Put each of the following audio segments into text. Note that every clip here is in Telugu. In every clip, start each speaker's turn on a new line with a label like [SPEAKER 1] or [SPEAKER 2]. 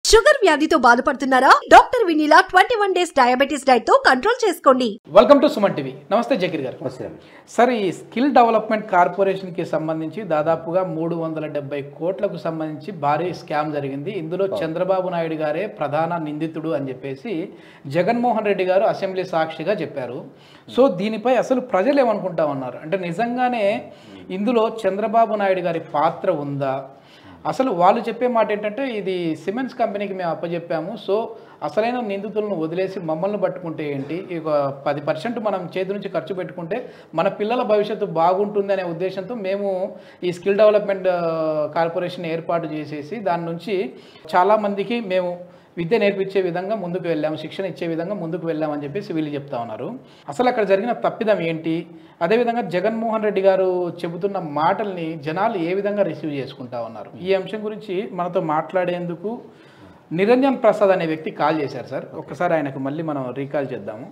[SPEAKER 1] షుగర్ వ్యాధితో బాధపడుతున్నారా doctor Vineela twenty one days diabetes diet తో కంట్రోల్ చేసుకోండి
[SPEAKER 2] వెల్కమ్ టు సుమన్ టీవీ నమస్తే జకీర్ గారు
[SPEAKER 3] నమస్తే అండి.
[SPEAKER 2] సార్ ఈ స్కిల్ డెవలప్మెంట్ కార్పొరేషన్కి సంబంధించి దాదాపుగా మూడు వందల డెబ్బై కోట్లకు సంబంధించి భారీ స్కామ్ జరిగింది ఇందులో చంద్రబాబు నాయుడు గారే ప్రధాన నిందితుడు అని చెప్పేసి జగన్మోహన్ రెడ్డి గారు అసెంబ్లీ సాక్షిగా చెప్పారు సో దీనిపై అసలు ప్రజలు ఏమనుకుంటా ఉన్నారు అంటే నిజంగానే ఇందులో చంద్రబాబు నాయుడు గారి పాత్ర ఉందా అసలు వాళ్ళు చెప్పే మాట ఏంటంటే ఇది సిమెంట్స్ కంపెనీకి మేము అప్పచెప్పాము సో అసలైన నిందితులను వదిలేసి మమ్మల్ని పట్టుకుంటే ఏంటి ఇక పది పర్సెంట్ మనం చేతి నుంచి ఖర్చు పెట్టుకుంటే మన పిల్లల భవిష్యత్తు బాగుంటుంది అనే ఉద్దేశంతో మేము ఈ స్కిల్ డెవలప్మెంట్ ఆ, కార్పొరేషన్ ఏర్పాటు చేసేసి దాని నుంచి చాలామందికి మేము విద్య నేర్పించే విధంగా ముందుకు వెళ్ళాము శిక్షణ ఇచ్చే విధంగా ముందుకు వెళ్ళామని చెప్పేసి వీళ్ళు చెప్తా ఉన్నారు అసలు అక్కడ జరిగిన తప్పిదం ఏంటి అదేవిధంగా జగన్మోహన్ రెడ్డి గారు చెబుతున్న మాటల్ని జనాలు ఏ విధంగా రిసీవ్ చేసుకుంటా ఉన్నారు ఈ అంశం గురించి మనతో మాట్లాడేందుకు నిరంజన్ ప్రసాద్ అనే వ్యక్తి కాల్ చేశారు సార్ ఒక్కసారి ఆయనకు మళ్ళీ మనం రీకాల్ చేద్దాము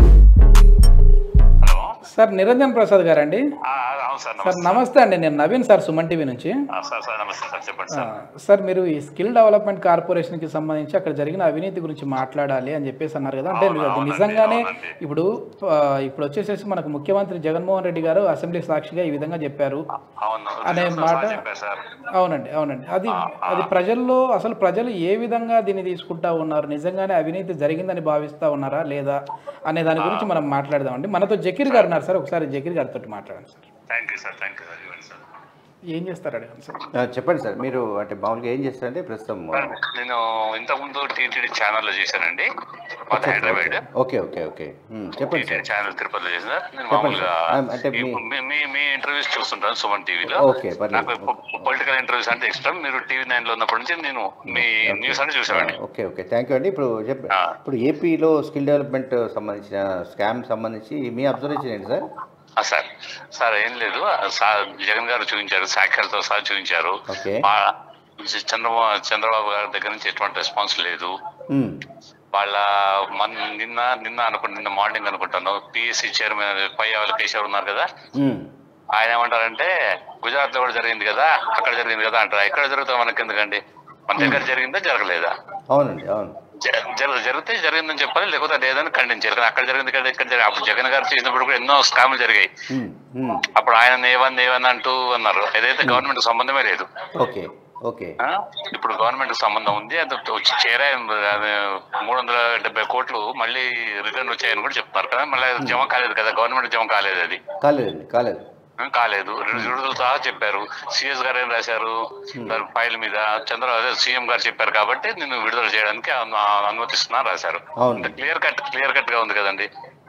[SPEAKER 4] హలో
[SPEAKER 2] సార్ నిరంజన్ ప్రసాద్ గారండి
[SPEAKER 4] ఆ, అవును సార్
[SPEAKER 2] సార్
[SPEAKER 4] నమస్తే
[SPEAKER 2] నమస్తే అండి నేను నవీన్ సార్ సుమన్ టీవీ నుంచి
[SPEAKER 4] ఆ, సార్ సార్ నమస్తే సార్ చెప్పండి
[SPEAKER 2] ఆ,
[SPEAKER 4] సార్
[SPEAKER 2] సార్ మీరు ఈ స్కిల్ డెవలప్మెంట్ కార్పొరేషన్కి సంబంధించి అక్కడ జరిగిన అవినీతి గురించి మాట్లాడాలి అని చెప్పేసి అన్నారు కదా అంటే
[SPEAKER 4] అవును,
[SPEAKER 2] అది
[SPEAKER 4] అవునండి,
[SPEAKER 2] నిజంగానే
[SPEAKER 4] అవునండి.
[SPEAKER 2] ఇప్పుడు ఆ, ఇప్పుడు వచ్చేసేసి మనకు ముఖ్యమంత్రి జగన్మోహన్ రెడ్డి గారు అసెంబ్లీ సాక్షిగా ఈ విధంగా చెప్పారు
[SPEAKER 4] అవును
[SPEAKER 2] అనే
[SPEAKER 4] సార్
[SPEAKER 2] మాట-
[SPEAKER 4] చెప్పారు సార్
[SPEAKER 2] అవునండి అవునండి అది అది ప్రజల్లో అసలు ప్రజలు ఏ విధంగా దీన్ని తీసుకుంటా ఉన్నారు నిజంగానే అవినీతి జరిగిందని భావిస్తా ఉన్నారా లేదా అనే దాని గురించి మనం మాట్లాడదామండి మనతో జకీర్ గారు ఉన్నారు సార్ ఒకసారి జకీర్ గారితో మాట్లాడండి sir
[SPEAKER 4] thank you sir thank you very much sir
[SPEAKER 2] ఏం చేస్తారు అడగండి సార్
[SPEAKER 3] ఆ, చెప్పండి సార్ మీరు అంటే మామూలుగా ఏం చేస్తారంటే ప్రస్తుతం
[SPEAKER 4] సార్, నేను ఇంతకుముందు టీటీడీ ఛానల్లో చేశానండి మాది Hyderabad
[SPEAKER 3] okay okay okay um, చెప్పండి
[SPEAKER 4] టీటీడీ
[SPEAKER 3] సార్
[SPEAKER 4] ఛానల్ తిరుపతిలో చేసిన నేను
[SPEAKER 3] చెప్పండి
[SPEAKER 4] మామూలుగా
[SPEAKER 3] సార్. అంటే మీ-
[SPEAKER 4] ఈ- మీ- మీ మీ ఇంటర్వ్యూస్ చూస్తుంటాను సుమన్ టీవీలో
[SPEAKER 3] ఓకే, పర్లేదు.
[SPEAKER 4] నాకు పొలిటికల్ ఇంటర్వ్యూస్ అంటే ఇష్టం మీరు టీవీ నైన్ లో ఉన్నప్పటి నుంచి నేను మీ న్యూస్ అంటే చూసామండి
[SPEAKER 3] ఓకే ఓకే థ్యాంక్ యూ అండి ఇప్పుడు చెప్ప
[SPEAKER 4] ఆ.
[SPEAKER 3] ఇప్పుడు ఏపీలో స్కిల్ డెవలప్మెంట్ సంబంధించిన స్కామ్ సంబంధించి మీ అబ్జర్వేషన్ ఏంటి సార్
[SPEAKER 4] ఆ, సార్ సార్ ఏం లేదు ఆ, సార్ జగన్ గారు చూపించారు సాక్ష్యాలతో సహా చూపించారు
[SPEAKER 3] ఓకే.
[SPEAKER 4] ఆ, చంద్రబాబు చంద్రబాబు గారి దగ్గర నుంచి ఎటువంటి రెస్పాన్స్ లేదు
[SPEAKER 3] ఉమ్,
[SPEAKER 4] వాళ్ళ మన నిన్న నిన్న అనుకుంటా నిన్న మార్నింగ్ అనుకుంటాను పిఎస్సి చైర్మన్ పై కేశవ్ ఉన్నారు కదా
[SPEAKER 3] ఉమ్,
[SPEAKER 4] ఆయన ఏమంటారంటే గుజరాత్ లో కూడా జరిగింది కదా అక్కడ జరిగింది కదా అంటారు ఎక్కడ జరుగుతా మనకి ఎందుకండి మన దగ్గర జరిగిందా జరగలేదా
[SPEAKER 3] అవునండి అవును
[SPEAKER 4] జ- జర- జరిగితే జరిగిందని చెప్పాలి లేకపోతే లేదని ఖండించారు కానీ అక్కడ జరిగింది కదా ఇక్కడ జరిగింది అప్పుడు జగన్ గారు చేసినప్పుడు కూడా ఎన్నో స్కాములు జరిగాయి
[SPEAKER 3] ఉమ్, ఉమ్,
[SPEAKER 4] అప్పుడు ఆయన ఏవన్ ఏవన్ అంటూ అన్నారు ఏదైతే గవర్నమెంట్ సంబంధమే లేదు
[SPEAKER 3] ఓకే ఓకే
[SPEAKER 4] ఆ? ఇప్పుడు గవర్నమెంట్ సంబంధం ఉంది అది వచ్చి చేరా అది మూడు వందల డెబ్బై కోట్లు మళ్ళీ రిటర్న్ వచ్చాయని కూడా చెప్తున్నారు కదా మళ్ళీ అది జమ కాలేదు కదా గవర్నమెంట్ జమ కాలేదు అది
[SPEAKER 3] కాలేదండి కాలేదు
[SPEAKER 4] ఆ, కాలేదు విడుదల సహా చెప్పారు సిఎస్ గారు ఏం రాశారు దాని ఫైల్ మీద చంద్ర అదే సీఎం గారు చెప్పారు కాబట్టి నేను విడుదల చేయడానికి అను- అనుమతిస్తున్నా రాశారు
[SPEAKER 3] అవును.
[SPEAKER 4] క్లియర్ కట్ క్లియర్ కట్ గా ఉంది కదండి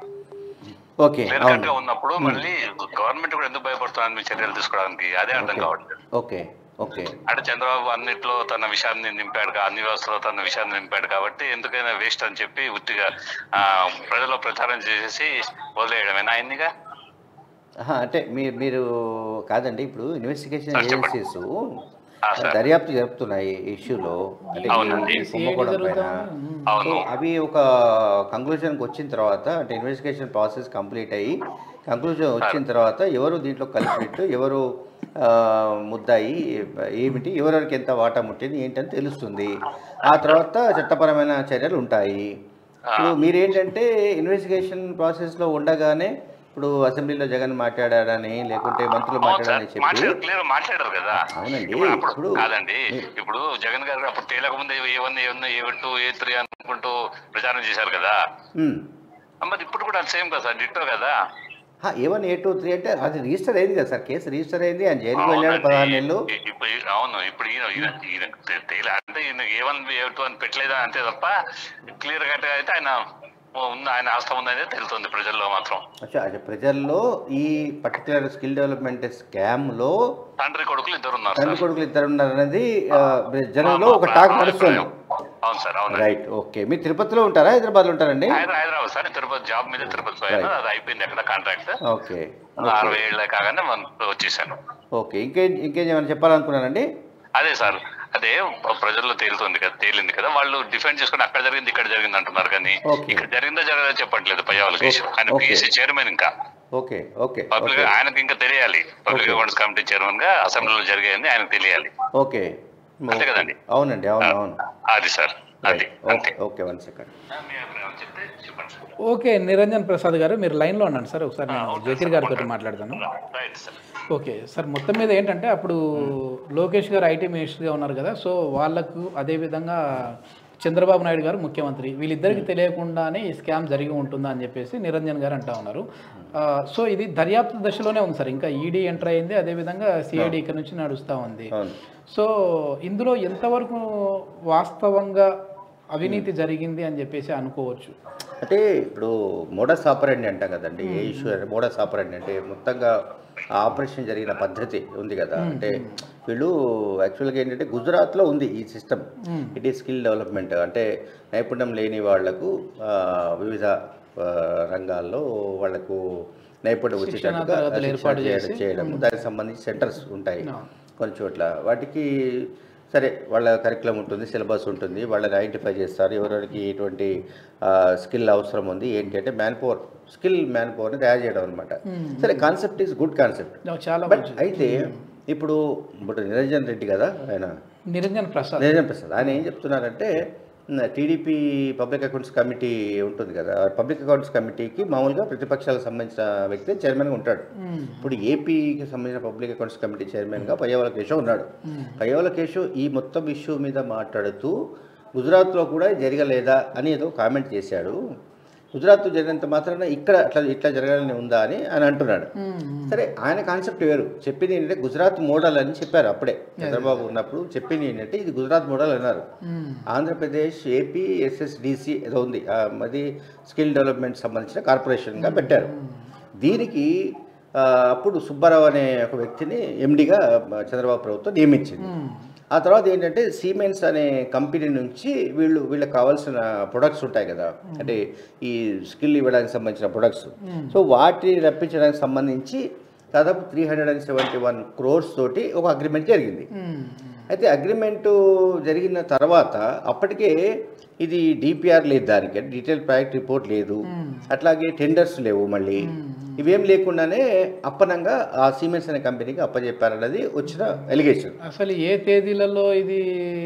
[SPEAKER 3] ఓకే
[SPEAKER 4] క్లియర్ కట్ గా
[SPEAKER 3] అవును
[SPEAKER 4] ఉన్నప్పుడు మళ్ళీ గవర్నమెంట్ కూడా ఎందుకు భయపడుతుంది మీ చర్యలు తీసుకోవడానికి అదే అర్థం కావట్లేదు
[SPEAKER 3] ఓకే ఓకే
[SPEAKER 4] అంటే చంద్రబాబు అన్నిట్లో తన విషయాన్ని నింపాడు కా- అన్ని వ్యవస్థలో తన విషయాన్ని నింపాడు కాబట్టి ఎందుకైనా వేస్ట్ అని చెప్పి ఉత్తిగా ఆ, ప్రజల్లో ప్రచారం చేసేసి వదిలేయడమేనా ఆయన్నిగా
[SPEAKER 3] ఆహా, అంటే మీరు మీరు కాదండి ఇప్పుడు ఇన్వెస్టిగేషన్
[SPEAKER 4] సార్, చెప్పండి.
[SPEAKER 3] ఏజెన్సీస్
[SPEAKER 4] ఆ, సార్.
[SPEAKER 3] దర్యాప్తు జరుపుతున్నాయి ఈ ఇష్యూలో అంటే
[SPEAKER 4] అవునండి.
[SPEAKER 3] ఈ కుంభకోణం పైన
[SPEAKER 4] అవును
[SPEAKER 3] సో అవి ఒక కంక్లూజన్కి వచ్చిన తర్వాత అంటే ఇన్వెస్టిగేషన్ ప్రాసెస్ కంప్లీట్ అయ్యి కంక్లూజన్ వచ్చిన తర్వాత ఎవరు దీంట్లో కలిపినట్టు ఎవరు ఆ, ముద్దాయి ఏమిటి ఎవరెవరికి ఎంత వాటా ముట్టింది ఏంటని తెలుస్తుంది ఆ తర్వాత చట్టపరమైన చర్యలు ఉంటాయి ఇప్పుడు మీరేంటంటే ఇన్వెస్టిగేషన్ ప్రాసెస్లో ఉండగానే ఇప్పుడు అసెంబ్లీలో జగన్ మాట్లాడాడని లేకుంటే మంత్రులు
[SPEAKER 4] అవును సార్
[SPEAKER 3] మాట్లాడారని చెప్పి
[SPEAKER 4] మాట్లాడారు క్లియర్ మాట్లాడారు కదా
[SPEAKER 3] అవునండి,
[SPEAKER 4] ఇప్పుడు అప్పుడు
[SPEAKER 3] ఇప్పుడు-
[SPEAKER 4] కాదండి ఇప్పుడు జగన్ గారు అప్పుడు తేలక ముందే A one A one A two A three అనుకుంటూ ప్రచారం చేశారు కదా
[SPEAKER 3] ఉమ్.
[SPEAKER 4] మరి ఇప్పుడు కూడా సేమ్ కదా సార్ డిట్టో కదా
[SPEAKER 3] A one A two three అంటే అది రిజిస్టర్ అయింది కదా సార్ కేసు రిజిస్టర్ అయింది ఆయన జైలుకి వెళ్ళాడు పదహారు
[SPEAKER 4] అవునండి.
[SPEAKER 3] నెలలు
[SPEAKER 4] ఇ- ఇప్పుడు ఈ- అవును ఇప్పుడు ఈయన ఈయన ఈయన తె- తేలే అంటే ఈయన ఏ వన్ ఏ టూ అని పెట్టలేదా అంతే తప్ప క్లియర్ కట్ గా అయితే ఆయన ఉంది ఆయన ఆస్తం ఉందనే తెలుస్తుంది ప్రజల్లో మాత్రం
[SPEAKER 3] అచ్చా అచ్చా ప్రజల్లో ఈ పర్టికులర్ స్కిల్ డెవలప్మెంట్ స్కామ్లో
[SPEAKER 4] తండ్రి కొడుకులు ఇద్దరు ఉన్నారు
[SPEAKER 3] తండ్రి
[SPEAKER 4] సార్
[SPEAKER 3] కొడుకులు ఇద్దరు ఉన్నారనేది ఆ, జనంలో
[SPEAKER 4] మా-
[SPEAKER 3] ఒక
[SPEAKER 4] మా-
[SPEAKER 3] టాక్
[SPEAKER 4] మా
[SPEAKER 3] నడుస్తుంది
[SPEAKER 4] అభిప్రాయం. అవును సార్ అవును
[SPEAKER 3] రైట్ ఓకే మీరు తిరుపతిలో ఉంటారా హైదరాబాద్లో ఉంటారండి
[SPEAKER 4] హైదరా- హైదరాబాద్ సార్ తిరుపతి జాబ్ మీద తిరుపతి పోయాను అది అయిపోయింది అక్కడ కాంట్రాక్ట్
[SPEAKER 3] ఓకే
[SPEAKER 4] అరవై ఏళ్ళ కాగానే మనం వచ్చేసాను
[SPEAKER 3] ఓకే ఇంకేం ఇంకేం ఏమైనా చెప్పాలనుకున్నానండి
[SPEAKER 4] అదే సార్ అదే ప్రజల్లో తేలుతుంది కదా తేలింది కదా వాళ్ళు డిఫెండ్ చేసుకుని అక్కడ జరిగింది ఇక్కడ జరిగింది అంటున్నారు కానీ
[SPEAKER 3] Okay.
[SPEAKER 4] ఇక్కడ జరిగిందా జరగదా చెప్పట్లేదు పయ్యావల కేశవ్ ఆయన
[SPEAKER 3] Okay.
[SPEAKER 4] పిఎస్సీ చైర్మన్ ఇంకా
[SPEAKER 3] ఓకే ఓకే
[SPEAKER 4] పబ్లిక్
[SPEAKER 3] ఓకే
[SPEAKER 4] ఆయనకు ఇంకా తెలియాలి పబ్లిక్ అకౌంట్స్ కమిటీ చైర్మన్ గా అసెంబ్లీలో జరిగాయని ఆయనకు తెలియాలి
[SPEAKER 3] ఓకే
[SPEAKER 4] అంతే కదండి?
[SPEAKER 3] అవునండి అవును అవును
[SPEAKER 4] అది సార్ అది అంతే
[SPEAKER 3] ఓకే ఓకే వన్ సెకండ్
[SPEAKER 4] మీ అభిప్రాయం చెప్తే చెప్పండి సార్
[SPEAKER 2] ఓకే నిరంజన్ ప్రసాద్ గారు మీరు లైన్లో ఉన్నాను సార్ ఒకసారి నేను జకీర్ గారితో మాట్లాడతాను
[SPEAKER 4] రైట్ సార్
[SPEAKER 2] ఓకే సార్ మొత్తం మీద ఏంటంటే అప్పుడు లోకేష్ గారు ఐటీ మినిస్టర్గా ఉన్నారు కదా సో వాళ్ళకు అదేవిధంగా చంద్రబాబు నాయుడు గారు ముఖ్యమంత్రి వీళ్ళిద్దరికి తెలియకుండానే ఈ స్కామ్ జరిగి ఉంటుందా అని చెప్పేసి నిరంజన్ గారు అంటా ఉన్నారు ఆ, సో ఇది దర్యాప్తు దశలోనే ఉంది సార్ ఇంకా ఈడీ ఎంటర్ అయింది అదేవిధంగా సిఐడి ఇక్కడ నుంచి నడుస్తూ ఉంది
[SPEAKER 3] అవును
[SPEAKER 2] సో ఇందులో ఎంతవరకు వాస్తవంగా అవినీతి జరిగింది అని చెప్పేసి అనుకోవచ్చు
[SPEAKER 3] అంటే ఇప్పుడు మోడస్ ఆపరండి అంటాం కదండి ఏ ఇష్యూ అంటే మోడస్ ఆపరండి అంటే మొత్తంగా ఆ ఆపరేషన్ జరిగిన పద్ధతి ఉంది కదా అంటే వీళ్ళు యాక్చువల్గా ఏంటంటే గుజరాత్లో ఉంది ఈ సిస్టమ్ ఇట్ ఈ స్కిల్ డెవలప్మెంట్ అంటే నైపుణ్యం లేని వాళ్లకు ఆ, వివిధ ఆ, రంగాల్లో వాళ్లకు నైపుణ్యం వచ్చేటట్టుగా
[SPEAKER 2] తరగతులు
[SPEAKER 3] శిక్షణ
[SPEAKER 2] ఏర్పాటు
[SPEAKER 3] చేయడం
[SPEAKER 2] చేసి,
[SPEAKER 3] చేయడం దానికి సంబంధించి సెంటర్స్ ఉంటాయి
[SPEAKER 2] ఆ.
[SPEAKER 3] కొన్ని చోట్ల వాటికి సరే వాళ్ళ కరికులం ఉంటుంది సిలబస్ ఉంటుంది వాళ్ళని ఐడెంటిఫై చేస్తారు ఎవరెవరికి ఎటువంటి స్కిల్ అవసరం ఉంది ఏంటి అంటే మ్యాన్ పవర్ స్కిల్ మ్యాన్ పవర్ని తయారు చేయడం అనమాట సరే కాన్సెప్ట్ ఈజ్ గుడ్ కాన్సెప్ట్
[SPEAKER 2] చాలా
[SPEAKER 3] బట్ అయితే ఇప్పుడు ఇప్పుడు నిరంజన్ రెడ్డి కదా ఆయన
[SPEAKER 2] నిరంజన్ ప్రసాద్
[SPEAKER 3] నిరంజన్ ప్రసాద్ ఆయన ఏం చెప్తున్నారంటే టీడీపీ పబ్లిక్ అకౌంట్స్ కమిటీ ఉంటుంది కదా పబ్లిక్ అకౌంట్స్ కమిటీకి మామూలుగా ప్రతిపక్షాలకు సంబంధించిన వ్యక్తి చైర్మన్గా ఉంటాడు ఇప్పుడు ఏపీకి సంబంధించిన పబ్లిక్ అకౌంట్స్ కమిటీ చైర్మన్గా పయ్యవల కేశవ్ ఉన్నాడు పయ్యవల కేశవ్ ఈ మొత్తం ఇష్యూ మీద మాట్లాడుతూ గుజరాత్లో కూడా జరగలేదా అని ఏదో కామెంట్ చేశాడు గుజరాత్లో జరిగినంత మాత్రాన ఇక్కడ అట్లా ఇట్లా జరగాలని ఉందా అని ఆయన అంటున్నాడు సరే ఆయన కాన్సెప్ట్ వేరు చెప్పింది ఏంటంటే గుజరాత్ మోడల్ అని చెప్పారు అప్పుడే చంద్రబాబు ఉన్నప్పుడు చెప్పింది ఏంటంటే ఇది గుజరాత్ మోడల్ అన్నారు ఆంధ్రప్రదేశ్ ఏపీ ఎస్ఎస్డిసి ఏదో ఉంది ఆ, అది స్కిల్ డెవలప్మెంట్ సంబంధించిన కార్పొరేషన్గా పెట్టారు దీనికి ఆ, అప్పుడు సుబ్బారావు అనే ఒక వ్యక్తిని ఎండిగా చంద్రబాబు ప్రభుత్వం నియమించింది ఆ తర్వాత ఏంటంటే సీమెన్స్ అనే కంపెనీ నుంచి వీళ్ళు వీళ్ళకి కావాల్సిన ప్రొడక్ట్స్ ఉంటాయి కదా అంటే ఈ స్కిల్ ఇవ్వడానికి సంబంధించిన ప్రొడక్ట్స్ సో వాటిని రప్పించడానికి సంబంధించి దాదాపు three hundred and seventy one crores తోటి ఒక అగ్రిమెంట్ జరిగింది అయితే అగ్రిమెంటు జరిగిన తర్వాత అప్పటికే ఇది డిపిఆర్ లేదు దానికి అంటే డీటెయిల్ ప్రాజెక్ట్ రిపోర్ట్ లేదు అట్లాగే టెండర్స్ లేవు మళ్ళీ ఇవేం లేకుండానే అప్పనంగా ఆ సిమెంట్స్ అనే కంపెనీకి అప్పచెప్పారన్నది వచ్చిన ఎలిగేషన్
[SPEAKER 2] అసలు ఏ తేదీలలో ఇది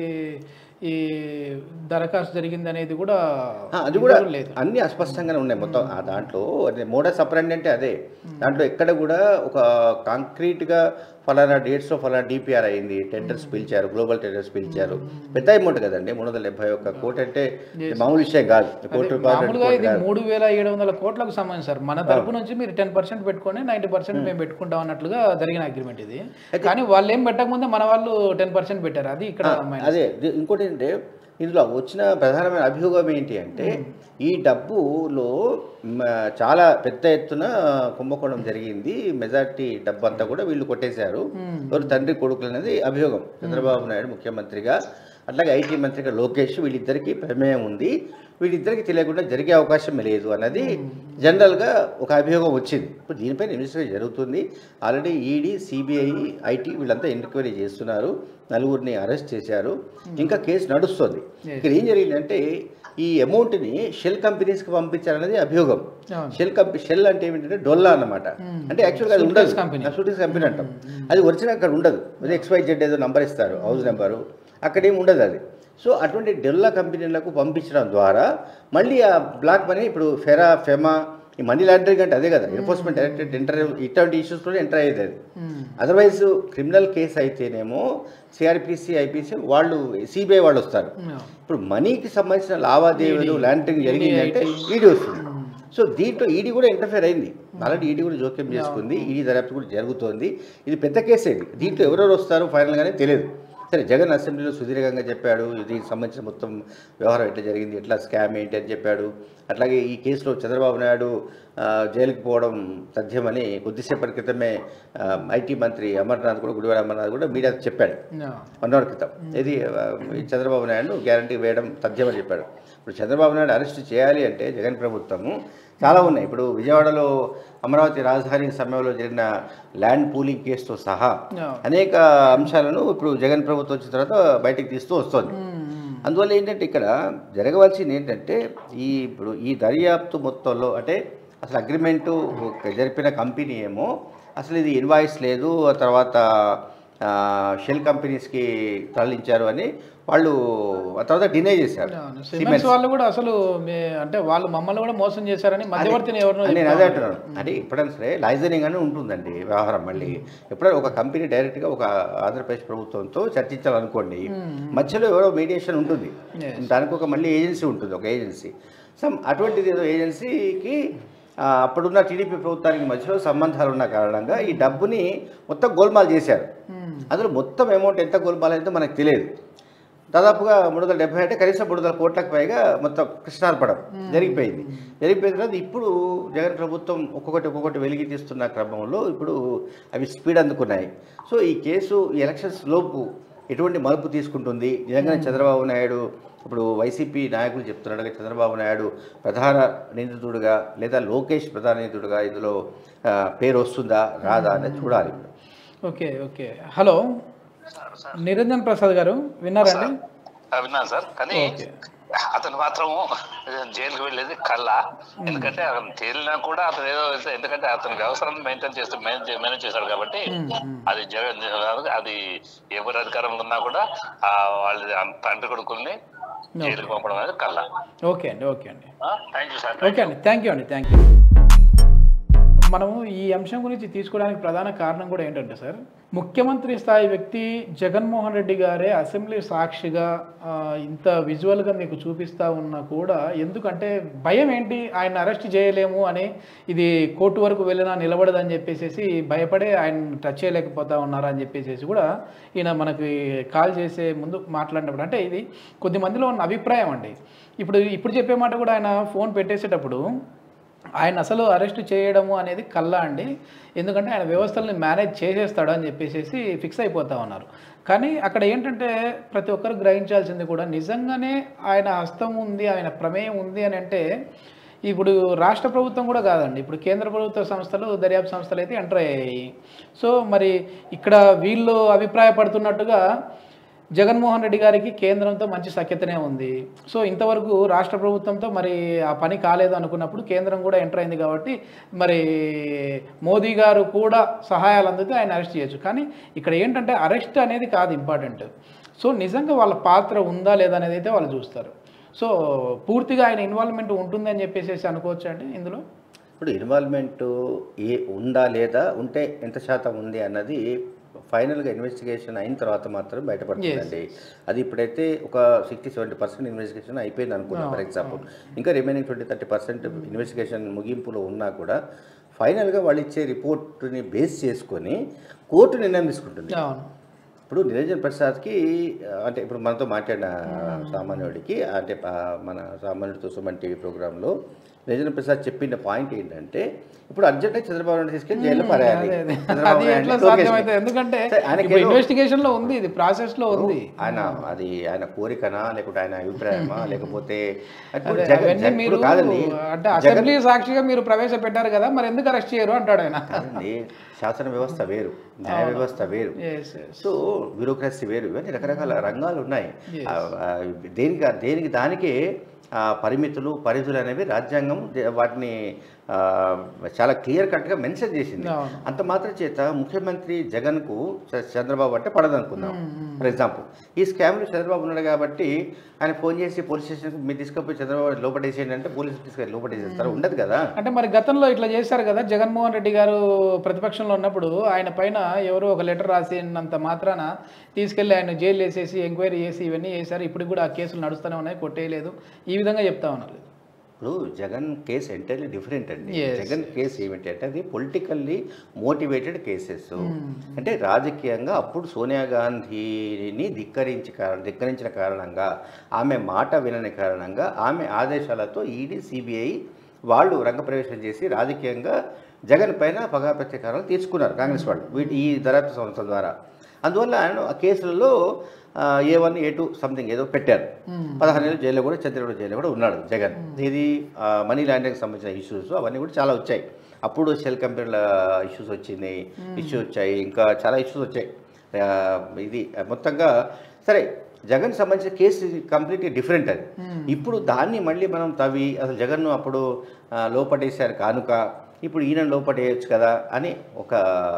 [SPEAKER 2] ఈ దరఖాస్తు జరిగింది అనేది కూడా
[SPEAKER 3] అది కూడా
[SPEAKER 2] వివరం లేదు
[SPEAKER 3] అన్ని అస్పష్టంగానే ఉన్నాయి మొత్తం ఆ దాంట్లో అదే మోడస్ అప్రెండ్ అంటే అదే దాంట్లో ఎక్కడ కూడా ఒక కాంక్రీట్గా ఫలానా డేట్స్లో ఫలానా డిపిఆర్ అయింది టెండర్స్ పిలిచారు గ్లోబల్ టెండర్స్ పిలిచారు పెద్ద అమౌంట్ కదండి మూడు వందల డెబ్బై ఒక్క కోటి అంటే మామూలు విషయం కాదు కోటి రూపాయలు రెండు
[SPEAKER 2] మామూలుగా
[SPEAKER 3] కోట్లు
[SPEAKER 2] ఇది
[SPEAKER 3] కాదు
[SPEAKER 2] మూడు వేల ఏడు వందల కోట్లకు సంబంధించి సార్ మన తరపు నుంచి మీరు టెన్ పర్సెంట్ పెట్టుకొని నైన్టీ పర్సెంట్ మేము పెట్టుకుంటాం అన్నట్లుగా జరిగిన అగ్రిమెంట్ ఇది కానీ వాళ్ళు ఏం పెట్టకముందే మన వాళ్ళు టెన్ పర్సెంట్ పెట్టారు అది ఇక్కడ minus.
[SPEAKER 3] అదే ది- ఇంకోటి ఏంటంటే ఇందులో వచ్చిన ప్రధానమైన అభియోగం ఏంటి అంటే ఈ డబ్బులో మ, చాలా పెద్ద ఎత్తున కుంభకోణం జరిగింది మెజార్టీ డబ్బు అంతా కూడా వీళ్ళు కొట్టేశారు ఎవరు తండ్రి కొడుకులు అనేది అభియోగం చంద్రబాబు నాయుడు ముఖ్యమంత్రిగా అట్లాగే ఐటీ మంత్రిగా లోకేష్ వీళ్ళిద్దరికీ ప్రమేయం ఉంది వీళ్ళిద్దరికి తెలియకుండా జరిగే అవకాశం లేదు అన్నది జనరల్గా ఒక అభియోగం వచ్చింది ఇప్పుడు దీనిపైన ఇన్వెస్టిగేషన్ జరుగుతుంది ఆల్రెడీ ఈడీ సిబిఐ ఐటీ వీళ్ళంతా ఎంక్వైరీ చేస్తున్నారు నలుగురిని అరెస్ట్ చేశారు ఇంకా కేసు నడుస్తుంది ఇక్కడ ఏం జరిగిందంటే ఈ అమౌంట్ని షెల్ కంపెనీస్కి పంపించారనేది అభియోగం
[SPEAKER 2] అవును.
[SPEAKER 3] షెల్ కంపెనీ షెల్ అంటే ఏమిటంటే డొల్లా అన్నమాట అంటే యాక్చువల్గా అది ఉండదు
[SPEAKER 2] company.
[SPEAKER 3] షూటింగ్స్ కంపెనీ అంటాం అది ఒరిజినల్ అక్కడ ఉండదు అది ఎక్స్వై జెడ్ ఏదో నంబర్ ఇస్తారు హౌస్ నెంబరు అక్కడేం ఉండదు అది సో అటువంటి డొల్లా కంపెనీలకు పంపించడం ద్వారా మళ్ళీ ఆ బ్లాక్ మనీ ఇప్పుడు ఫెరా ఫెమా ఈ మనీ లాండరింగ్ అంటే అదే కదా ఎన్ఫోర్స్మెంట్ డైరెక్టరేట్ ఎంటర్ ఇటువంటి ఇష్యూస్లో ఎంటర్ అయ్యేది అది అదర్వైజ్ క్రిమినల్ కేసు అయితేనేమో సిఆర్పిసి ఐపీసీ వాళ్ళు సిబిఐ వాళ్ళు వస్తారు ఇప్పుడు మనీకి సంబంధించిన లావాదేవీలు లాండరింగ్ జరిగింది అంటే ఈడీ వస్తుంది సో దీంట్లో ఈడీ కూడా ఇంటర్ఫేర్ అయింది ఆల్రెడీ ఈడీ కూడా జోక్యం చేసుకుంది ఈడీ దర్యాప్తు కూడా జరుగుతోంది ఇది పెద్ద కేసే ఇది దీంట్లో ఎవరెవరు వస్తారో ఫైనల్గానే తెలియదు సరే జగన్ అసెంబ్లీలో సుదీర్ఘంగా చెప్పాడు దీనికి సంబంధించిన మొత్తం వ్యవహారం ఎట్లా జరిగింది ఎట్లా స్కామ్ ఏంటి అని చెప్పాడు అట్లాగే ఈ కేసులో చంద్రబాబు నాయుడు ఆ, జైలుకి పోవడం తథ్యమని కొద్దిసేపటి క్రితమే ఆ, ఐటీ మంత్రి అమర్నాథ్ కూడా గుడివాడ అమర్నాథ్ కూడా మీడియా చెప్పాడు
[SPEAKER 2] Yeah.
[SPEAKER 3] వన్ అవర్ క్రితం ఇది ఆ, ఈ చంద్రబాబు నాయుడు గ్యారంటీ వేయడం తథ్యమని చెప్పాడు ఇప్పుడు చంద్రబాబు నాయుడు అరెస్ట్ చేయాలి అంటే జగన్ ప్రభుత్వము చాలా ఉన్నాయి ఇప్పుడు విజయవాడలో అమరావతి రాజధాని సమయంలో జరిగిన ల్యాండ్ పూలింగ్ కేసుతో సహా
[SPEAKER 2] Yeah.
[SPEAKER 3] అనేక అంశాలను ఇప్పుడు జగన్ ప్రభుత్వం వచ్చిన తర్వాత బయటికి తీస్తూ వస్తుంది అందువల్ల ఏంటంటే ఇక్కడ జరగవలసింది ఏంటంటే ఈ ఇప్పుడు ఈ దర్యాప్తు మొత్తంలో అంటే అసలు అగ్రిమెంటు జరిపిన కంపెనీ ఏమో అసలు ఇది ఇన్వాయిస్ లేదు ఆ తర్వాత ఆ, షెల్ కంపెనీస్కి తరలించారు అని వాళ్ళు ఆ తర్వాత డినై చేశారు
[SPEAKER 2] అవును. సిమెంట్స్ వాళ్ళు కూడా అసలు మే- అంటే వాళ్ళు మమ్మల్ని కూడా మోసం చేశారని మధ్యవర్తిని ఎవరినో
[SPEAKER 3] అని నేను
[SPEAKER 2] చెప్తా
[SPEAKER 3] అదే
[SPEAKER 2] ఉన్నారు.
[SPEAKER 3] అంటున్నాను అంటే ఎప్పుడైనా సరే లైజనింగ్ అని ఉంటుందండి వ్యవహారం మళ్ళీ ఎప్పుడైనా ఒక కంపెనీ డైరెక్ట్గా ఒక ఆంధ్రప్రదేశ్ ప్రభుత్వంతో చర్చించాలనుకోండి మధ్యలో ఎవరో మీడియేషన్ ఉంటుంది
[SPEAKER 2] Yes.
[SPEAKER 3] దానికి ఒక మళ్ళీ ఏజెన్సీ ఉంటుంది ఒక ఏజెన్సీ సమ్ అటువంటిది ఏదో ఏజెన్సీకి ఆ, అప్పుడున్న టీడీపీ ప్రభుత్వానికి మధ్యలో సంబంధాలు ఉన్న కారణంగా ఈ డబ్బుని మొత్తం గోల్మాల్ చేశారు అందులో మొత్తం అమౌంట్ ఎంత గోల్మాల్ అయితే మనకు తెలియదు దాదాపుగా మూడు వందల డెబ్బై అంటే కనీసం మూడు వందల కోట్లకు పైగా మొత్తం కృష్ణార్పణం జరిగిపోయింది జరిగిపోయిన తర్వాత ఇప్పుడు జగన్ ప్రభుత్వం ఒక్కొక్కటి ఒక్కొక్కటి వెలిగి తీస్తున్న క్రమంలో ఇప్పుడు అవి స్పీడ్ అందుకున్నాయి సో ఈ కేసు ఈ ఎలక్షన్స్ లోపు ఎటువంటి మలుపు తీసుకుంటుంది నిజంగానే చంద్రబాబు నాయుడు ఇప్పుడు వైసీపీ నాయకులు చెప్తున్నాడుగా చంద్రబాబు నాయుడు ప్రధాన నిందితుడుగా లేదా లోకేష్ ప్రధాన నిందితుడుగా ఇందులో ఆ, పేరు వస్తుందా రాదా అనేది చూడాలి
[SPEAKER 2] okay okay hello Niranjan Prasad గారు విన్నారండి
[SPEAKER 4] ఆ, విన్నాను సార్ కానీ
[SPEAKER 2] ఓకే.
[SPEAKER 4] అతను మాత్రం జైలుకి వెళ్ళేది కళ్ళ ఎందుకంటే అతను తేలినా కూడా అతను ఏదో ఎందుకంటే అతని వ్యవసాయం మెయింటైన్ చేస్తూ మేనేజ్ చేశాడు కాబట్టి అది జగన్ అది ఎవరు అధికారంలో ఉన్నా కూడా ఆ వాళ్ళ తండ్రి కొడుకుల్ని జైలుకి పంపడం అనేది కళ్ళ
[SPEAKER 2] ఓకే అండి ఓకే అండి
[SPEAKER 4] థ్యాంక్ యూ సార్
[SPEAKER 2] ఓకే అండి థ్యాంక్ యూ అండి థ్యాంక్ యూ మనము ఈ అంశం గురించి తీసుకోవడానికి ప్రధాన కారణం కూడా ఏంటంటే సార్ ముఖ్యమంత్రి స్థాయి వ్యక్తి జగన్మోహన్ రెడ్డి గారే అసెంబ్లీ సాక్షిగా ఆ, ఇంత విజువల్గా మీకు చూపిస్తా ఉన్నా కూడా ఎందుకంటే భయం ఏంటి ఆయన అరెస్ట్ చేయలేము అని ఇది కోర్టు వరకు వెళ్ళినా నిలబడదని చెప్పేసి భయపడే ఆయన టచ్ చేయలేకపోతా ఉన్నారా అని చెప్పేసి కూడా ఈయన మనకి కాల్ చేసే ముందు మాట్లాడినప్పుడు అంటే ఇది కొద్ది మందిలో ఉన్న అభిప్రాయం అండి ఇప్పుడు ఇప్పుడు చెప్పే మాట కూడా ఆయన ఫోన్ పెట్టేసేటప్పుడు ఆయన అసలు అరెస్ట్ చేయడము అనేది కల్లా అండి ఎందుకంటే ఆయన వ్యవస్థల్ని మేనేజ్ చేసేస్తాడు అని చెప్పేసి ఫిక్స్ అయిపోతా ఉన్నారు కానీ అక్కడ ఏంటంటే ప్రతి ఒక్కరు గ్రహించాల్సింది కూడా నిజంగానే ఆయన హస్తం ఉంది ఆయన ప్రమేయం ఉంది అని అంటే ఇప్పుడు రాష్ట్ర ప్రభుత్వం కూడా కాదండి ఇప్పుడు కేంద్ర ప్రభుత్వ సంస్థలు దర్యాప్తు సంస్థలు అయితే ఎంటర్ అయ్యాయి సో మరి ఇక్కడ వీళ్ళు అభిప్రాయపడుతున్నట్టుగా జగన్మోహన్ రెడ్డి గారికి కేంద్రంతో మంచి సఖ్యతనే ఉంది సో ఇంతవరకు రాష్ట్ర ప్రభుత్వంతో మరి ఆ పని కాలేదు అనుకున్నప్పుడు కేంద్రం కూడా ఎంటర్ అయింది కాబట్టి మరి మోదీ గారు కూడా సహాయాలు అందితే ఆయన అరెస్ట్ చేయొచ్చు కానీ ఇక్కడ ఏంటంటే అరెస్ట్ అనేది కాదు ఇంపార్టెంట్ సో నిజంగా వాళ్ళ పాత్ర ఉందా లేదా అనేది అయితే వాళ్ళు చూస్తారు సో పూర్తిగా ఆయన ఇన్వాల్వ్మెంట్ ఉంటుంది అని చెప్పేసి అనుకోవచ్చు అండి ఇందులో
[SPEAKER 3] ఇప్పుడు ఇన్వాల్వ్మెంట్ ఏ ఉందా లేదా ఉంటే ఎంత శాతం ఉంది అన్నది ఫైనల్గా ఇన్వెస్టిగేషన్ అయిన తర్వాత మాత్రం బయటపడుతుందండి అది ఇప్పుడైతే ఒక సిక్స్టీ సెవెంటీ పర్సెంట్ ఇన్వెస్టిగేషన్ అయిపోయింది అనుకున్నాం ఫర్ ఎగ్జాంపుల్ ఇంకా remaining twenty thirty percent investigation ముగింపులో ఉన్నా కూడా ఫైనల్గా వాళ్ళు ఇచ్చే రిపోర్ట్ని బేస్ చేసుకొని కోర్టు నిర్ణయం తీసుకుంటుంది
[SPEAKER 2] అవును
[SPEAKER 3] ఇప్పుడు నిరంజన్ ప్రసాద్కి ఆ, అంటే ఇప్పుడు మనతో మాట్లాడిన సామాన్యుడికి అంటే ఆ, మన సామాన్యుడితో సుమన్ టీవీ ప్రోగ్రాంలో నిరంజన్ ప్రసాద్ చెప్పిన పాయింట్ ఏంటంటే ఇప్పుడు అర్జెంట్గా చంద్రబాబు నాయుడు తీసుకెళ్ళి జైల్లో పడేయాలి
[SPEAKER 2] అదే, అదే.
[SPEAKER 3] చంద్రబాబు
[SPEAKER 2] అది
[SPEAKER 3] నాయుడిని
[SPEAKER 2] ఎట్లా
[SPEAKER 3] లోకేష్ని.
[SPEAKER 2] సాధ్యమవుతుంది ఎందుకంటే
[SPEAKER 3] సరే, ఆయనకి
[SPEAKER 2] ఇప్పుడు
[SPEAKER 3] ఏదో-
[SPEAKER 2] ఇన్వెస్టిగేషన్ లో ఉంది ఇది ప్రాసెస్ లో ఉంది
[SPEAKER 3] ఆయన అది ఆయన కోరికనా లేకుంటే ఆయన అభిప్రాయమా లేకపోతే ఇప్పుడు
[SPEAKER 2] అదే,
[SPEAKER 3] జగన్
[SPEAKER 2] అవన్నీ
[SPEAKER 3] జగన్-
[SPEAKER 2] మీరు
[SPEAKER 3] ఇప్పుడు కాదండి
[SPEAKER 2] అంటే
[SPEAKER 3] జగన్
[SPEAKER 2] అసెంబ్లీ సాక్షిగా మీరు ప్రవేశపెట్టారు కదా మరి ఎందుకు అరెస్ట్ చేయరు అంటాడు ఆయన
[SPEAKER 3] కాదండి శాసన వ్యవస్థ వేరు న్యాయ వ్యవస్థ వేరు
[SPEAKER 2] Yes, yes.
[SPEAKER 3] సో బ్యూరోక్రసీ వేరు ఇవన్నీ రకరకాల రంగాలు ఉన్నాయి
[SPEAKER 2] Yes.
[SPEAKER 3] ఆ, ఆ, దేనికి దేనికి దానికే ఆ, పరిమితులు పరిధులు అనేవి రాజ్యాంగం దే- వాటిని ఆ, చాలా క్లియర్ కట్గా మెన్షన్ చేసింది
[SPEAKER 2] అవును.
[SPEAKER 3] అంత మాత్రం చేత ముఖ్యమంత్రి జగన్కు చ- చంద్రబాబు అంటే పడదనుకుందాం ఫర్ ఎగ్జాంపుల్ ఈ స్కామ్లో చంద్రబాబు ఉన్నాడు కాబట్టి ఆయన ఫోన్ చేసి పోలీస్ స్టేషన్కి మీరు తీసుకుపోయి చంద్రబాబు లోపటేసేయండి అంటే పోలీసులు తీసుకెళ్ళి లోపటేసేస్తారు ఉండదు కదా
[SPEAKER 2] అంటే మరి గతంలో ఇట్లా చేశారు కదా జగన్మోహన్ రెడ్డి గారు ప్రతిపక్షంలో ఉన్నప్పుడు ఆయన పైన ఎవరో ఒక లెటర్ రాసినంత మాత్రాన తీసుకెళ్లి ఆయన జైలు వేసేసి ఎంక్వైరీ చేసి ఇవన్నీ చేశారు ఇప్పుడు కూడా ఆ కేసులు నడుస్తూనే ఉన్నాయి కొట్టేయలేదు ఈ విధంగా చెప్తా ఉన్నారు
[SPEAKER 3] ఇప్పుడు జగన్ కేసు ఎంటైర్లీ డిఫరెంట్ అండి
[SPEAKER 2] Yes,
[SPEAKER 3] జగన్ కేసు ఏమిటి అంటే అది పొలిటికల్లీ మోటివేటెడ్ కేసెస్ అంటే రాజకీయంగా అప్పుడు సోనియా గాంధీని ధిక్కరించి కారణం ధిక్కరించిన కారణంగా ఆమె మాట వినని కారణంగా ఆమె ఆదేశాలతో ఈడీ సిబిఐ వాళ్ళు రంగప్రవేశం చేసి రాజకీయంగా జగన్ పైన పగా ప్రతీకారాలు తీసుకున్నారు కాంగ్రెస్ వాళ్ళు వీటి ఈ దర్యాప్తు సంస్థల ద్వారా అందువల్ల ఆయన ఆ కేసులలో A one A two something ఏదో పెట్టారు పదహారు నెలలు జైల్లో కూడా చంద్రబాబు జైల్లో కూడా ఉన్నాడు జగన్ ఇది మనీ లాండరింగ్ సంబంధించిన ఇష్యూస్ అవన్నీ కూడా చాలా వచ్చాయి అప్పుడు షెల్ కంపెనీల ఇష్యూస్ వచ్చింది ఇష్యూ వచ్చాయి ఇంకా చాలా ఇష్యూస్ వచ్చాయి ఆ, ఇది మొత్తంగా సరే జగన్ సంబంధించిన కేసు కంప్లీట్లీ డిఫరెంట్ అది ఇప్పుడు దాన్ని మళ్ళీ మనం తవ్వి అసలు జగన్ను అప్పుడు ఆ, లోపటేశారు కానుక ఇప్పుడు ఈయన లోపటేయచ్చు కదా అని ఒక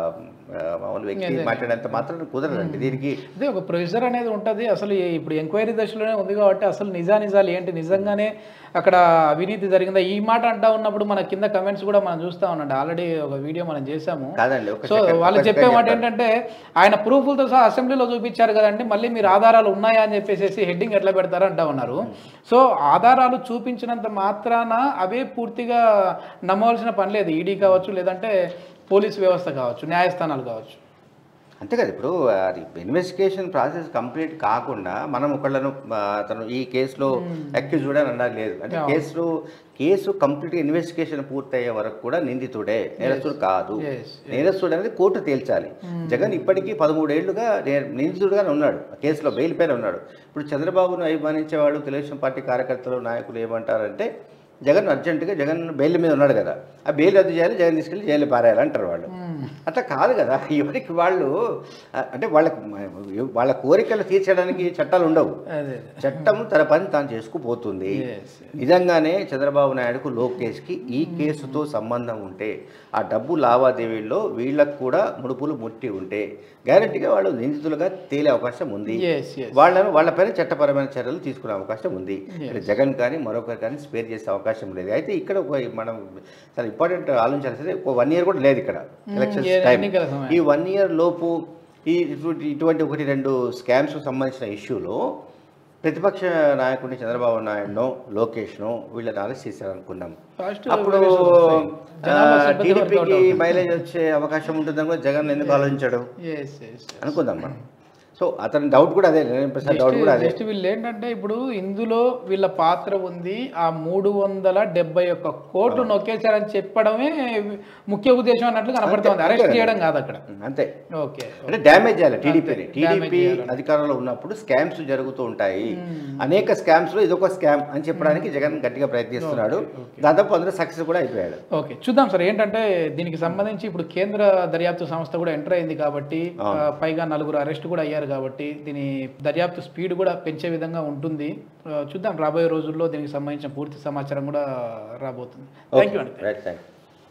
[SPEAKER 3] ఆ, మామూలు వ్యక్తి మాట్లాడేంత మాత్రం కుదరదండి దీనికి
[SPEAKER 2] అదే ఒక ప్రెషర్ అనేది ఉంటుంది అసలు ఈ- ఇప్పుడు ఎంక్వైరీ దశలోనే ఉంది కాబట్టి అసలు నిజా నిజాలు ఏంటి నిజంగానే అక్కడ అవినీతి జరిగిందా ఈ మాట అంటా ఉన్నప్పుడు మన కింద కమెంట్స్ కూడా మనం చూస్తా ఉన్నాండి ఆల్రెడీ ఒక వీడియో మనం చేసాము
[SPEAKER 3] కాదండి ఒక
[SPEAKER 2] సో
[SPEAKER 3] second,
[SPEAKER 2] వాళ్ళు
[SPEAKER 3] ఒక
[SPEAKER 2] చెప్పే
[SPEAKER 3] second
[SPEAKER 2] మాట
[SPEAKER 3] చెప్తాను.
[SPEAKER 2] ఏంటంటే ఆయన ప్రూఫ్లతో సహా అసెంబ్లీలో చూపించారు కదండి మళ్ళీ మీరు ఆధారాలు ఉన్నాయా అని చెప్పేసి హెడ్డింగ్ ఎట్లా పెడతారు అంటా ఉన్నారు సో ఆధారాలు చూపించినంత మాత్రాన అవే పూర్తిగా నమ్మవలసిన పని లేదు ఈడీ కావచ్చు లేదంటే పోలీస్ వ్యవస్థ కావచ్చు న్యాయస్థానాలు కావచ్చు
[SPEAKER 3] అంతే కదా ఇప్పుడు అది ఇన్వెస్టిగేషన్ ప్రాసెస్ కంప్లీట్ కాకుండా మనం ఒకళ్ళను ఆ, అతను ఈ కేసులో అక్యూజ్డ్ అని అన్నది లేదు అంటే కేసు కేసు కంప్లీట్ ఇన్వెస్టిగేషన్ పూర్తయ్యే వరకు కూడా నిందితుడే నేరస్తుడు కాదు
[SPEAKER 2] Yes,
[SPEAKER 3] నేరస్తుడు అనేది కోర్టు తేల్చాలి జగన్ ఇప్పటికీ పదమూడేళ్లుగా నే- నిందితుడుగానే ఉన్నాడు ఆ కేసులో బెయిల్ పైన ఉన్నాడు ఇప్పుడు చంద్రబాబును అభిమానించేవాడు తెలుగుదేశం పార్టీ కార్యకర్తలు నాయకులు ఏమంటారంటే జగన్ అర్జెంటుగా జగన్ బెయిల్ మీద ఉన్నాడు కదా ఆ బెయిల్ రద్దు చేయాలి జగన్ తీసుకెళ్ళి జైలు పారేయాలి అంటారు వాళ్ళు అట్లా కాదు కదా ఎవరికి వాళ్ళు ఆ, అంటే వాళ్ళకు వాళ్ళ కోరికలు తీర్చడానికి చట్టాలు ఉండవు
[SPEAKER 2] అదే
[SPEAKER 3] చట్టం తన పని తాను చేసుకుపోతుంది
[SPEAKER 2] Yes.
[SPEAKER 3] నిజంగానే చంద్రబాబు నాయుడుకు లోకేష్కి ఈ కేసుతో సంబంధం ఉంటే ఆ డబ్బు లావాదేవీల్లో వీళ్ళకు కూడా ముడుపులు ముట్టి ఉంటే గ్యారెంటీగా వాళ్ళు నిందితులుగా తేలే అవకాశం ఉంది
[SPEAKER 2] Yes, yes.
[SPEAKER 3] వాళ్ళను వాళ్ళపైన చట్టపరమైన చర్యలు తీసుకునే అవకాశం ఉంది అంటే జగన్ కానీ మరొకరు కానీ స్పేర్ చేసే అవకాశం లేదు అయితే ఇక్కడ ఒక మనం చాలా ఇంపార్టెంట్ ఆలోచించాల్సింది ఒక వన్ ఇయర్ కూడా లేదు ఇక్కడ ఎలక్షన్స్
[SPEAKER 2] ఏ-
[SPEAKER 3] టైం
[SPEAKER 2] ఎన్నికల సమయం.
[SPEAKER 3] ఈ వన్ ఇయర్ లోపు ఈ ఇటువంటి ఇటువంటి ఒకటి రెండు స్కామ్స్ సంబంధించిన ఇష్యూలో ప్రతిపక్ష నాయకుడిని చంద్రబాబు నాయుడును లోకేష్ను వీళ్ళని అరెస్ట్ చేశారనుకున్నాం
[SPEAKER 2] First
[SPEAKER 3] అప్పుడు
[SPEAKER 2] జనాభా సిబ్బంది workout
[SPEAKER 3] టీడీపీకి
[SPEAKER 2] అవుతుంది.
[SPEAKER 3] మైలేజ్ వచ్చే అవకాశం ఉంటుందని కూడా జగన్ ఎందుకు ఆలోచించాడు
[SPEAKER 2] ఎస్ ఎస్
[SPEAKER 3] అనుకుందాం మనం సో అతని డౌట్ కూడా అదే నైన్ పర్సెంట్ డౌట్ కూడా అదే
[SPEAKER 2] జస్ట్ వీళ్ళు ఏంటంటే ఇప్పుడు ఇందులో వీళ్ళ పాత్ర ఉంది ఆ మూడు వందల డెబ్బై ఒక్క కోట్లు నొక్కేశారని చెప్పడమే ముఖ్య ఉద్దేశం అన్నట్లు కనపడుతుంది అరెస్ట్ చేయడం కాదు అక్కడ
[SPEAKER 3] అంతే
[SPEAKER 2] ఓకే
[SPEAKER 3] అంటే డ్యామేజ్ చేయాలి టీడీపీని
[SPEAKER 2] damage
[SPEAKER 3] టీడీపీ
[SPEAKER 2] చేయాలి.
[SPEAKER 3] అధికారంలో ఉన్నప్పుడు స్కామ్స్ జరుగుతూ ఉంటాయి అనేక స్కామ్స్ లో ఇదొక స్కామ్ అని చెప్పడానికి జగన్ గట్టిగా ప్రయత్నిస్తున్నాడు దాదాపు అందులో సక్సెస్ కూడా అయిపోయాడు
[SPEAKER 2] ఓకే చూద్దాం సార్ ఏంటంటే దీనికి సంబంధించి ఇప్పుడు కేంద్ర దర్యాప్తు సంస్థ కూడా ఎంటర్ అయింది కాబట్టి ఆ, పైగా నలుగురు అరెస్ట్ కూడా అయ్యారు కాబట్టి దీని దర్యాప్తు స్పీడ్ కూడా పెంచే విధంగా ఉంటుంది ఆ, చూద్దాం రాబోయే రోజుల్లో దీనికి సంబంధించిన పూర్తి సమాచారం కూడా రాబోతుంది థ్యాంక్ యూ అండి
[SPEAKER 3] రైట్ థ్యాంక్